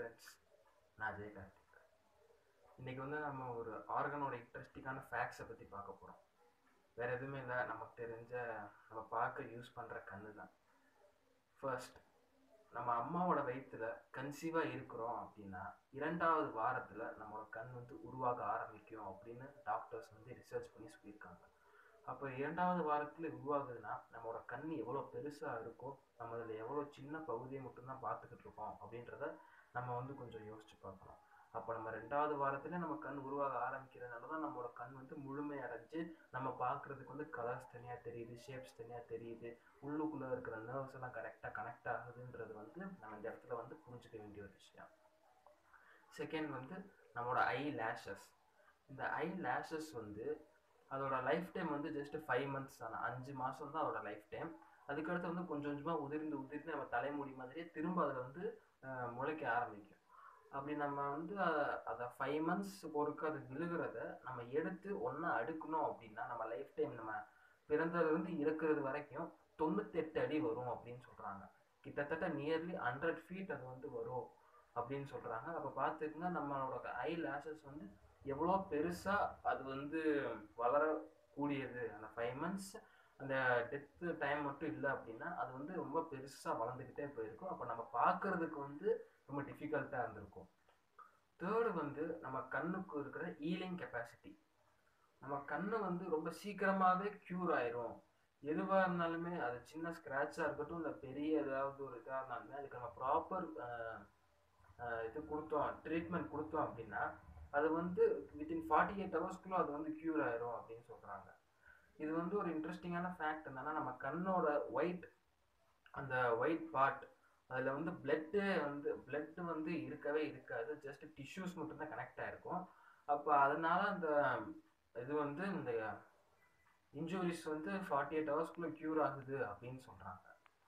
friends நான் ஜெய கார்த்திக் இன்னைக்கு வந்து நம்ம ஒரு ஆர்கனோட இன்ட்ரெஸ்டிங்கான ஃபேக்ட்ஸை பற்றி பார்க்க போகிறோம் வேற எதுவுமே இல்லை நமக்கு தெரிஞ்ச நம்ம பார்க்க யூஸ் பண்ணுற கண்ணு தான் ஃபர்ஸ்ட் நம்ம அம்மாவோட வயிற்றுல கன்சீவாக இருக்கிறோம் அப்படின்னா இரண்டாவது வாரத்தில் நம்மளோட கண் வந்து உருவாக ஆரம்பிக்கும் அப்படின்னு டாக்டர்ஸ் வந்து ரிசர்ச் பண்ணி சொல்லியிருக்காங்க அப்போ இரண்டாவது வாரத்தில் உருவாகுதுன்னா நம்மளோட கண் எவ்வளோ பெருசாக இருக்கோ நம்ம அதில் எவ்வளோ சின்ன பகுதியை மட்டும்தான் பார்த்துக்கிட்டு இருக்கோம் அப்படின்றத நம்ம வந்து கொஞ்சம் யோசிச்சு பார்க்கணும் அப்போ நம்ம ரெண்டாவது வாரத்துல நம்ம கண் உருவாக ஆரம்பிக்கிறதுனால தான் நம்மளோட கண் வந்து முழுமை அடைஞ்சு நம்ம பார்க்குறதுக்கு வந்து கலர்ஸ் தனியாக தெரியுது ஷேப்ஸ் தனியாக தெரியுது உள்ளுக்குள்ளே இருக்கிற நர்வ்ஸ் எல்லாம் கரெக்டாக கனெக்ட் ஆகுதுன்றது வந்து நம்ம இந்த இடத்துல வந்து புரிஞ்சுக்க வேண்டிய ஒரு விஷயம் செகண்ட் வந்து நம்மளோட ஐ லேஷஸ் இந்த ஐ லேஷஸ் வந்து அதோட லைஃப் டைம் வந்து ஜஸ்ட் ஃபைவ் மந்த்ஸ் தானே அஞ்சு மாதம் தான் அதோட லைஃப் டைம் அதுக்கடுத்து வந்து கொஞ்சம் கொஞ்சமாக உதிர்ந்து உதிர்ந்து நம்ம தலைமுடி மாதிரியே திரும்ப அதில் வந்து அஹ், முளைக்க ஆரம்பிக்கும் அப்படி நம்ம வந்து அ- அதை ஃபைவ் மந்த்ஸ் பொறுக்க அது விழுகிறத நம்ம எடுத்து ஒன்றா அடுக்கணும் அப்படின்னா நம்ம லைஃப் டைம் நம்ம பிறந்ததுலேருந்து இருக்கிறது வரைக்கும் தொண்ணூத்தெட்டு அடி வரும் அப்படின்னு சொல்கிறாங்க கிட்டத்தட்ட நியர்லி ஹண்ட்ரட் ஃபீட் அது வந்து வரும் அப்படின்னு சொல்கிறாங்க அப்போ பார்த்துக்குங்க நம்மளோட ஐ லேஷஸ் வந்து எவ்வளோ பெருசாக அது வந்து வளரக்கூடியது அந்த ஃபைவ் மந்த்ஸ் அந்த டெத்து டைம் மட்டும் இல்லை அப்படின்னா அது வந்து ரொம்ப பெருசாக வளர்ந்துக்கிட்டே போயிருக்கும் அப்போ நம்ம பார்க்கறதுக்கு வந்து ரொம்ப டிஃபிகல்ட்டாக இருந்திருக்கும் தேர்டு வந்து நம்ம கண்ணுக்கு இருக்கிற ஈலிங் கெப்பாசிட்டி நம்ம கண்ணு வந்து ரொம்ப சீக்கிரமாகவே க்யூர் ஆயிரும் எதுவாக இருந்தாலுமே அது சின்ன ஸ்க்ராட்சாக இருக்கட்டும் இல்லை பெரிய ஏதாவது ஒரு இதாக இருந்தாலுமே அதுக்கு நம்ம ப்ராப்பர் இது கொடுத்தோம் ட்ரீட்மெண்ட் கொடுத்தோம் அப்படின்னா அது வந்து வித்தின் ஃபார்ட்டி எயிட் ஹவர்ஸ்க்குள்ளே அது வந்து க்யூர் ஆயிரும் அப்படின்னு சொல்கிறாங்க இது வந்து ஒரு இன்ட்ரெஸ்டிங்கான ஃபேக்ட் என்னன்னா நம்ம கண்ணோட ஒயிட் அந்த ஒயிட் பார்ட் அதில் வந்து பிளட்டு வந்து பிளட் வந்து இருக்கவே இருக்காது ஜஸ்ட் டிஷ்யூஸ் மட்டும்தான் கனெக்ட் ஆயிருக்கும் அப்போ அதனால அந்த இது வந்து இந்த இன்ஜுரிஸ் வந்து ஃபார்ட்டி எயிட் ஹவர்ஸ்க்குள்ளே க்யூர் ஆகுது அப்படின்னு சொல்கிறாங்க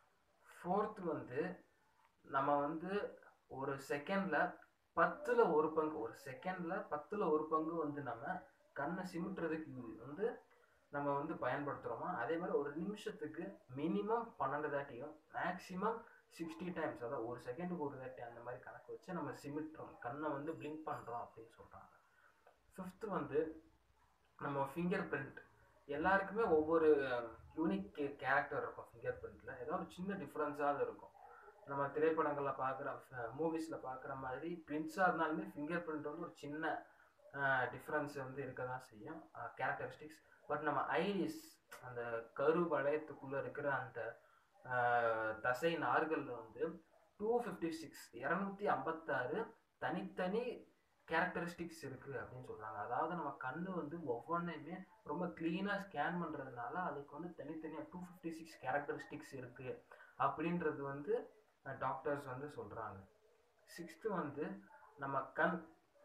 ஃபோர்த் வந்து நம்ம வந்து ஒரு செகண்டில் பத்தில் ஒரு பங்கு ஒரு செகண்டில் பத்தில் ஒரு பங்கு வந்து நம்ம கண்ணை சிமிட்டுறதுக்கு வந்து நம்ம வந்து பயன்படுத்துகிறோமா அதே மாதிரி ஒரு நிமிஷத்துக்கு மினிமம் பன்னெண்டு தாட்டியும் மேக்ஸிமம் சிக்ஸ்டி டைம்ஸ் அதாவது ஒரு செகண்டுக்கு ஒரு தாட்டி அந்த மாதிரி கணக்கு வச்சு நம்ம சிமிட்டுறோம் கண்ணை வந்து பிளிங்க் பண்ணுறோம் அப்படின்னு சொல்கிறாங்க ஃபிஃப்த்து வந்து நம்ம ஃபிங்கர் பிரிண்ட் எல்லாருக்குமே ஒவ்வொரு யூனிக் கேரக்டர் இருக்கும் ஃபிங்கர் பிரிண்ட்டில் ஏதோ ஒரு சின்ன டிஃப்ரென்ஸாக இருக்கும் நம்ம திரைப்படங்களில் பார்க்குற மூவிஸில் பார்க்குற மாதிரி பிரிண்ட்ஸாக இருந்தாலுமே ஃபிங்கர் பிரிண்ட் வந்து ஒரு சின்ன டிஃப்ரென்ஸ் வந்து இருக்க தான் செய்யும் கேரக்டரிஸ்டிக்ஸ் பட் நம்ம ஐரிஸ் அந்த கரு வளையத்துக்குள்ளே இருக்கிற அந்த ஆஹ், தசை நார்களில் வந்து டூ ஃபிஃப்டி சிக்ஸ் இரநூத்தி ஐம்பத்தாறு தனித்தனி கேரக்டரிஸ்டிக்ஸ் இருக்குது அப்படின்னு சொல்கிறாங்க அதாவது நம்ம கண்ணு வந்து ஒவ்வொன்றையுமே ரொம்ப க்ளீனாக ஸ்கேன் பண்ணுறதுனால அதுக்கு வந்து தனித்தனியாக டூ ஃபிஃப்டி சிக்ஸ் கேரக்டரிஸ்டிக்ஸ் இருக்குது அப்படின்றது வந்து டாக்டர்ஸ் வந்து சொல்கிறாங்க சிக்ஸ்த்து வந்து நம்ம கண்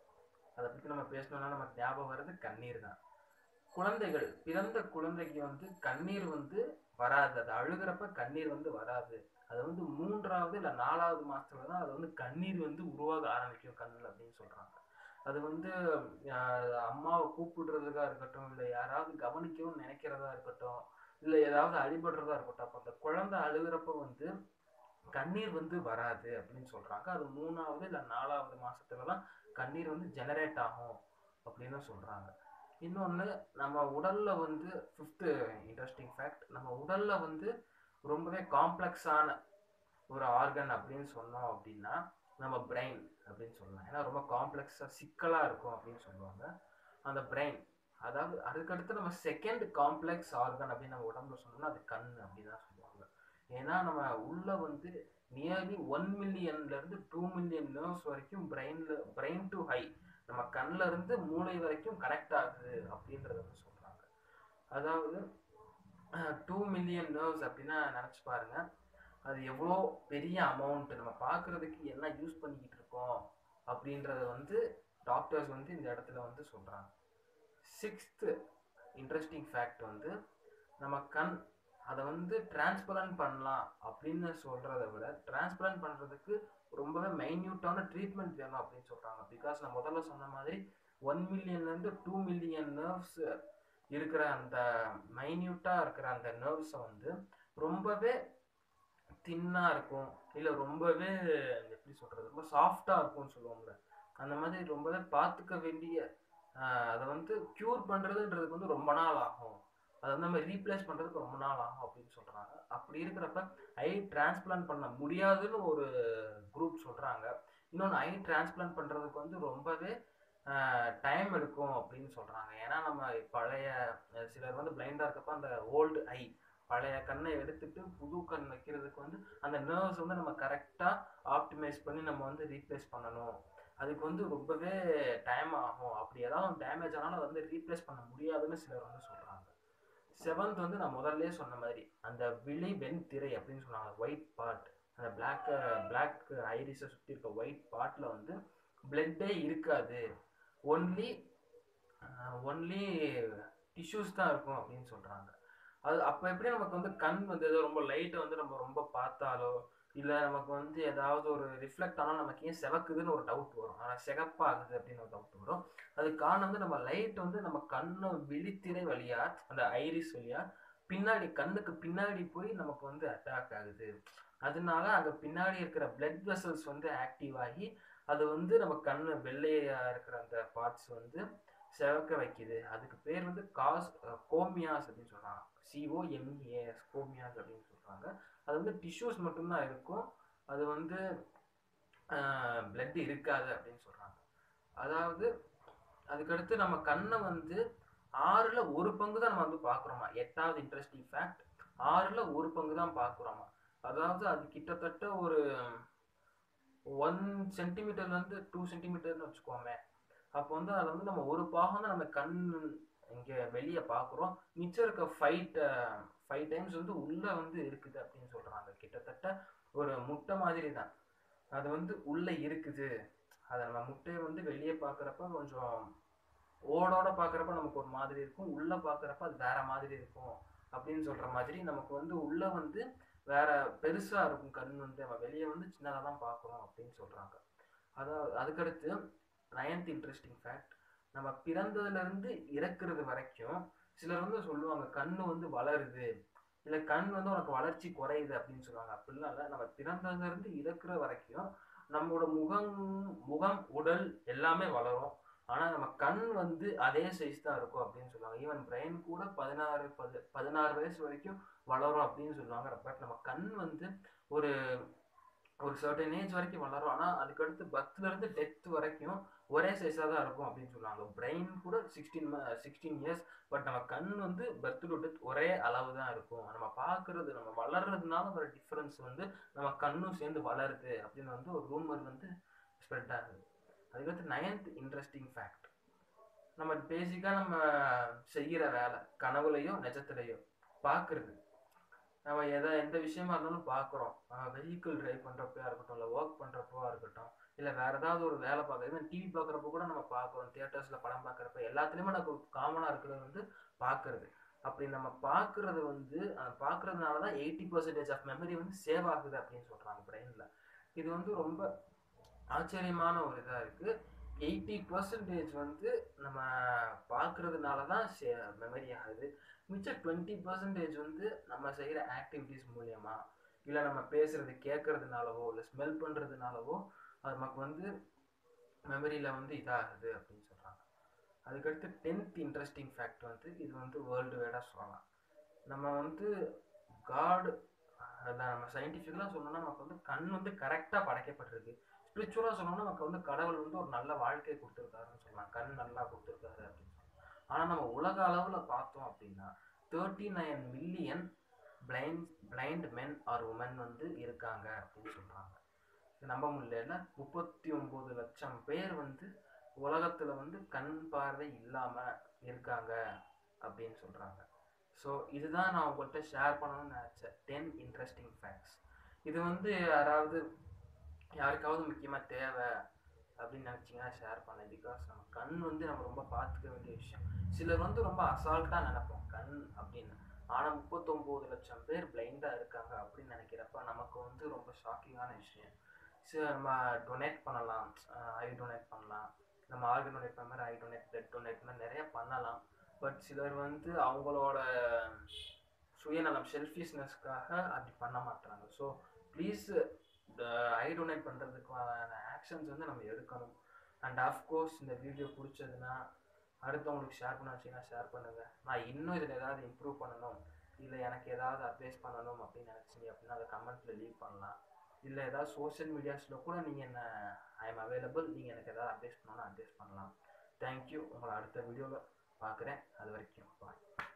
அதை பற்றி நம்ம பேசணும்னா நமக்கு ஞாபகம் வர்றது கண்ணீர் தான் குழந்தைகள் பிறந்த குழந்தைக்கு வந்து கண்ணீர் வந்து வராது அது அழுகிறப்ப கண்ணீர் வந்து வராது அது வந்து மூன்றாவது இல்லை நாலாவது மாசத்துல தான் அது வந்து கண்ணீர் வந்து உருவாக ஆரம்பிக்கும் கண்ணில் அப்படின்னு சொல்றாங்க அது வந்து ஆஹ், அம்மாவை கூப்பிடுறதுக்கா இருக்கட்டும் இல்லை யாராவது கவனிக்கவும் நினைக்கிறதா இருக்கட்டும் இல்லை ஏதாவது அடிபடுறதா இருக்கட்டும் அப்போ அந்த குழந்தை அழுகிறப்ப வந்து கண்ணீர் வந்து வராது அப்படின்னு சொல்றாங்க அது மூணாவது இல்லை நாலாவது மாசத்துல தான் கண்ணீர் வந்து ஜெனரேட் ஆகும் அப்படின்னு சொல்றாங்க இன்னொன்று நம்ம உடல்ல வந்து ஃபிஃப்த்து இன்ட்ரெஸ்டிங் ஃபேக்ட் நம்ம உடல்ல வந்து ரொம்பவே காம்ப்ளெக்ஸான ஒரு ஆர்கன் அப்படின்னு சொன்னோம் அப்படின்னா நம்ம பிரெயின் அப்படின்னு சொல்லலாம் ஏன்னா ரொம்ப காம்ப்ளெக்ஸாக சிக்கலாக இருக்கும் அப்படின்னு சொல்லுவாங்க அந்த பிரெயின் அதாவது அதுக்கடுத்து நம்ம செகண்ட் காம்ப்ளெக்ஸ் ஆர்கன் அப்படின்னு நம்ம உடம்புல சொன்னோம்னா அது கண் அப்படின்னு தான் சொல்லுவாங்க ஏன்னா நம்ம உள்ள வந்து நியர்லி ஒன் மில்லியன்லேருந்து டூ மில்லியன் நர்வ்ஸ் வரைக்கும் பிரெயினில் பிரெயின் டு ஹை நம்ம கண்ணுல இருந்து மூளை வரைக்கும் கனெக்ட் ஆகுது அப்படின்றத வந்து சொல்கிறாங்க அதாவது டூ மில்லியன் நர்வ்ஸ் அப்படின்னா நினச்சி பாருங்க அது எவ்வளோ பெரிய அமௌண்ட் நம்ம பார்க்குறதுக்கு என்ன யூஸ் பண்ணிக்கிட்டு இருக்கோம் அப்படின்றத வந்து டாக்டர்ஸ் வந்து இந்த இடத்துல வந்து சொல்கிறாங்க சிக்ஸ்த்து இன்ட்ரெஸ்டிங் ஃபேக்ட் வந்து நம்ம கண் அதை வந்து டிரான்ஸ்பரண்ட் பண்ணலாம் அப்படின்னு சொல்கிறத விட டிரான்ஸ்பரண்ட் பண்ணுறதுக்கு ரொம்பவே மைன்யூட்டான ட்ரீட்மெண்ட் வேணும் அப்படின்னு சொல்கிறாங்க பிகாஸ் நான் முதல்ல சொன்ன மாதிரி ஒன் மில்லியன்லேருந்து டூ மில்லியன் நர்வ்ஸ் இருக்கிற அந்த மைன்யூட்டாக இருக்கிற அந்த நர்வ்ஸை வந்து ரொம்பவே தின்னாக இருக்கும் இல்லை ரொம்பவே எப்படி சொல்கிறது ரொம்ப சாஃப்டாக இருக்கும்னு சொல்லுவோம்ல அந்த மாதிரி ரொம்பவே பார்த்துக்க வேண்டிய ஆஹ் அதை வந்து க்யூர் பண்ணுறதுன்றதுக்கு வந்து ரொம்ப நாள் ஆகும் அதை வந்து நம்ம ரீப்ளேஸ் பண்ணுறதுக்கு ரொம்ப நாள் ஆகும் அப்படின்னு சொல்கிறாங்க அப்படி இருக்கிறப்ப ஐ டிரான்ஸ்பிளான்ட் பண்ண முடியாதுன்னு ஒரு குரூப் சொல்கிறாங்க இன்னொன்று ஐ டிரான்ஸ்பிளான்ட் பண்ணுறதுக்கு வந்து ரொம்பவே டைம் எடுக்கும் அப்படின்னு சொல்கிறாங்க ஏன்னா நம்ம பழைய அஹ் சிலர் வந்து பிளைண்டாக இருக்கப்ப அந்த ஓல்டு ஐ பழைய கண்ணை எடுத்துட்டு புது கண் வைக்கிறதுக்கு வந்து அந்த நர்வ்ஸ் வந்து நம்ம கரெக்டாக ஆப்டிமைஸ் பண்ணி நம்ம வந்து ரீப்ளேஸ் பண்ணணும் அதுக்கு வந்து ரொம்பவே டைம் ஆகும் அப்படி ஏதாவது டேமேஜ் ஆனாலும் அதை வந்து ரீப்ளேஸ் பண்ண முடியாதுன்னு சிலர் வந்து சொல்கிறாங்க செவன்த் வந்து நான் முதல்ல சொன்ன மாதிரி அந்த விழி வெண் திரை அப்படின்னு சொன்னாங்க ஒயிட் பார்ட் அந்த பிளாக் பிளாக் ஐரிஸை சுற்றி இருக்க ஒயிட் பார்ட்டில் வந்து பிளட்டே இருக்காது ஒன்லி ஒன்லி டிஷ்யூஸ் தான் இருக்கும் அப்படின்னு சொல்கிறாங்க அது அப்போ எப்படி நமக்கு வந்து கண் வந்து ஏதோ ரொம்ப லைட்டை வந்து நம்ம ரொம்ப பார்த்தாலோ இல்லை நமக்கு வந்து ஏதாவது ஒரு ரிஃப்ளெக்ட் ஆனால் நமக்கு ஏன் செவக்குதுன்னு ஒரு டவுட் வரும் ஆனால் சிகப்பாகுது அப்படின்னு ஒரு டவுட் வரும் அதுக்கு காரணம் வந்து நம்ம லைட் வந்து நம்ம கண்ணை விழித்திரை வழியா அந்த ஐரிஸ் வழியா பின்னாடி கண்ணுக்கு பின்னாடி போய் நமக்கு வந்து அட்டாக் ஆகுது அதனால அங்கே பின்னாடி இருக்கிற பிளட் வெசல்ஸ் வந்து ஆக்டிவ் ஆகி அது வந்து நம்ம கண்ணு வெள்ளையா இருக்கிற அந்த பார்ட்ஸ் வந்து செவக்க வைக்குது அதுக்கு பேர் வந்து காஸ் கோமியாஸ் அப்படின்னு சொல்றாங்க சிஓஎம்ஏஎஸ் கோமியாஸ் அப்படின்னு சொல்றாங்க அது வந்து டிஷ்யூஸ் மட்டும்தான் இருக்கும் அது வந்து பிளட் இருக்காது அப்படின்னு சொல்றாங்க அதாவது அதுக்கடுத்து நம்ம கண்ணை வந்து ஆறுல ஒரு பங்கு தான் நம்ம வந்து பார்க்குறோமா எட்டாவது இன்ட்ரெஸ்டிங் ஃபேக்ட் ஆறுல ஒரு பங்கு தான் பார்க்குறோமா அதாவது அது கிட்டத்தட்ட ஒரு ஒன் சென்டிமீட்டர்லேருந்து டூ சென்டிமீட்டர்னு வச்சுக்கோமே அப்போ வந்து அதில் வந்து நம்ம ஒரு பாகம் தான் நம்ம கண் இங்கே வெளியே பார்க்குறோம் மிச்சம் இருக்க ஃபைட் ஃபைவ் டைம்ஸ் வந்து உள்ளே வந்து இருக்குது அப்படின்னு சொல்கிறாங்க கிட்டத்தட்ட ஒரு முட்டை மாதிரி தான் அது வந்து உள்ளே இருக்குது அதை நம்ம முட்டையை வந்து வெளியே பார்க்குறப்ப கொஞ்சம் ஓடோட பார்க்குறப்ப நமக்கு ஒரு மாதிரி இருக்கும் உள்ளே பார்க்குறப்ப அது வேற மாதிரி இருக்கும் அப்படின்னு சொல்கிற மாதிரி நமக்கு வந்து உள்ளே வந்து வேற பெருசாக இருக்கும் கண் வந்து நம்ம வெளியே வந்து சின்னதாக தான் பார்க்குறோம் அப்படின்னு சொல்கிறாங்க அதாவது அதுக்கடுத்து நைன்த் இன்ட்ரெஸ்டிங் ஃபேக்ட் நம்ம பிறந்ததுலேருந்து இறக்குறது வரைக்கும் சிலர் வந்து சொல்லுவாங்க கண் வந்து வளருது இல்லை கண் வந்து உனக்கு வளர்ச்சி குறையுது அப்படின்னு சொல்லுவாங்க அப்படிலாம் இல்லை நம்ம பிறந்ததுலேருந்து இறக்குற வரைக்கும் நம்மளோட முகம் முகம் உடல் எல்லாமே வளரும் ஆனால் நம்ம கண் வந்து அதே சைஸ் தான் இருக்கும் அப்படின்னு சொல்லுவாங்க ஈவன் பிரெயின் கூட பதினாறு பது பதினாறு வயசு வரைக்கும் வளரும் அப்படின்னு சொல்லுவாங்க பட் நம்ம கண் வந்து ஒரு ஒரு சர்டன் ஏஜ் வரைக்கும் வளரும் ஆனால் அதுக்கடுத்து பர்த்லேருந்து டெத் வரைக்கும் ஒரே சைஸாக தான் இருக்கும் அப்படின்னு சொல்லுவாங்க பிரெயின் கூட சிக்ஸ்டீன் சிக்ஸ்டீன் இயர்ஸ் பட் நம்ம கண் வந்து பர்த் டு டெத் ஒரே அளவு தான் இருக்கும் நம்ம பார்க்குறது நம்ம வளர்றதுனால வர டிஃப்ரென்ஸ் வந்து நம்ம கண்ணும் சேர்ந்து வளருது அப்படின்னு வந்து ஒரு ரூமர் வந்து ஸ்ப்ரெட் ஆகுது அதுக்கடுத்து நைன்த் இன்ட்ரெஸ்டிங் ஃபேக்ட் நம்ம பேசிக்காக நம்ம செய்கிற வேலை கனவுலையோ நிஜத்துலையோ பார்க்குறது நம்ம எதை எந்த விஷயமா இருந்தாலும் பார்க்குறோம் வெஹிக்கிள் டிரைவ் பண்ணுறப்பா இருக்கட்டும் இல்லை ஒர்க் பண்ணுறப்போ இருக்கட்டும் இல்லை வேறு ஏதாவது ஒரு வேலை பார்க்குறது டிவி பார்க்குறப்ப கூட நம்ம பார்க்குறோம் தியேட்டர்ஸில் படம் பார்க்குறப்ப எல்லாத்துலேயுமே நமக்கு காமனாக இருக்கிறது வந்து பார்க்குறது அப்படி நம்ம பார்க்குறது வந்து பார்க்குறதுனால தான் எயிட்டி பர்சன்டேஜ் ஆஃப் மெமரி வந்து சேவ் ஆகுது அப்படின்னு சொல்கிறாங்க பிரெயினில் இது வந்து ரொம்ப ஆச்சரியமான ஒரு இதாக இருக்குது எயிட்டி பர்சன்டேஜ் வந்து நம்ம பார்க்குறதுனால தான் சே மெமரி ஆகுது மிச்சம் டுவெண்ட்டி பர்சன்டேஜ் வந்து நம்ம செய்கிற ஆக்டிவிட்டீஸ் மூலயமா இல்லை நம்ம பேசுறது கேட்கறதுனாலவோ இல்லை ஸ்மெல் பண்ணுறதுனாலவோ அது நமக்கு வந்து மெமரியில் வந்து இதாகுது அப்படின்னு சொல்கிறாங்க அதுக்கடுத்து டென்த் இன்ட்ரெஸ்டிங் ஃபேக்ட் வந்து இது வந்து வேர்ல்டு வைடாக சொல்லலாம் நம்ம வந்து காடு அதில் நம்ம சயின்டிஃபிக்கலாக சொல்லணும்னா நமக்கு வந்து கண் வந்து கரெக்டாக படைக்கப்பட்டிருக்கு ஸ்பிரிச்சுவலாக சொல்லணும்னா நமக்கு வந்து கடவுள் வந்து ஒரு நல்ல வாழ்க்கையை கொடுத்துருக்காருன்னு சொல்லலாம் கண் நல்லா கொடுத்துருக்காரு அப்படின்னு சொல்லலாம் ஆனால் நம்ம உலக அளவில் பார்த்தோம் அப்படின்னா thirty nine million blind blind men or women வந்து இருக்காங்க அப்படின்னு சொல்கிறாங்க இது நம்ப முடியல முப்பத்தி ஒம்பது லட்சம் பேர் வந்து உலகத்தில் வந்து கண் பார்வை இல்லாமல் இருக்காங்க அப்படின்னு சொல்கிறாங்க ஸோ இதுதான் நான் உங்கள்கிட்ட ஷேர் பண்ணணும்னு நினச்சேன் டென் இன்ட்ரெஸ்டிங் ஃபேக்ட்ஸ் இது வந்து யாராவது யாருக்காவது முக்கியமாக தேவை அப்படின்னு நினச்சிங்கன்னா ஷேர் பண்ணேன் பிகாஸ் நம்ம கண் வந்து நம்ம ரொம்ப பார்த்துக்க வேண்டிய விஷயம் சிலர் வந்து ரொம்ப அசால்ட்டாக நினைப்போம் கண் அப்படின்னு ஆனால் முப்பத்தொம்போது லட்சம் பேர் பிளைண்டாக இருக்காங்க அப்படின்னு நினைக்கிறப்ப நமக்கு வந்து ரொம்ப ஷாக்கிங்கான விஷயம் சரி நம்ம டொனேட் பண்ணலாம் ஐ டொனேட் பண்ணலாம் நம்ம ஆர்கன் டொனேட் பண்ண மாதிரி ஐ டொனேட் பிளட் டொனேட் மாதிரி நிறைய பண்ணலாம் பட் சிலர் வந்து அவங்களோட சுயநலம் செல்ஃபிஷ்னஸ்க்காக அப்படி பண்ண மாட்டாங்க ஸோ ப்ளீஸ் ஐ டொனேட் பண்ணுறதுக்கான ஆக்ஷன்ஸ் வந்து நம்ம எடுக்கணும் அண்ட் ஆஃப்கோர்ஸ் இந்த வீடியோ பிடிச்சதுன்னா அடுத்தவங்களுக்கு ஷேர் பண்ண வச்சிங்கன்னா ஷேர் பண்ணுங்கள் நான் இன்னும் இதில் ஏதாவது இம்ப்ரூவ் பண்ணணும் இல்லை எனக்கு ஏதாவது அட்வைஸ் பண்ணணும் அப்படின்னு நினச்சிங்க அப்படின்னா அதை கமெண்ட்டில் லீவ் பண்ணலாம் இல்லை ஏதாவது சோஷியல் மீடியாஸில் கூட நீங்கள் என்ன ஐ எம் அவைலபிள் நீங்கள் எனக்கு ஏதாவது அட்வைஸ் பண்ணணும்னா அட்வைஸ் பண்ணலாம் தேங்க்யூ உங்களை அடுத்த வீடியோவில் பார்க்குறேன் அது வரைக்கும் பாய்